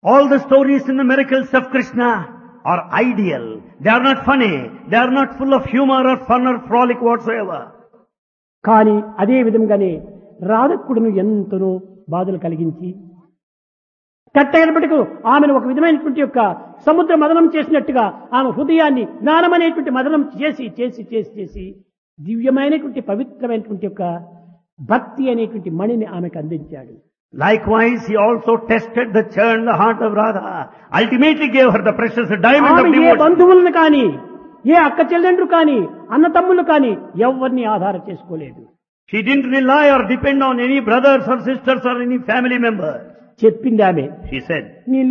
All the stories in the miracles of Krishna are ideal. They are not funny. They are not full of humor or fun or frolic whatsoever. కానీ అదే విధంగానే రాధకుడును ఎంతనో బాధలు కలిగించి కట్టైనప్పటికీ ఆమెను ఒక విధమైనటువంటి యొక్క సముద్ర మదనం చేసినట్టుగా ఆమె హృదయాన్ని జ్ఞానం అనేటువంటి మదనం చేసి చేసి చేసి చేసి దివ్యమైనటువంటి పవిత్రమైనటువంటి యొక్క భక్తి అనేటువంటి మణిని ఆమెకు అందించాడు Likewise, he also tested the churn, the heart of Radha. Ultimately gave her the precious diamond of ఆమె ఏ devotion. బంధువులను కానీ ఏ అక్క చెల్లెండ్రు కానీ అన్న తమ్ముళ్ళు కానీ ఎవరిని ఆధారం చేసుకోలేదు She didn't rely or depend on any brothers or sisters or any family members. చెప్పింది ఆమె She said, నీ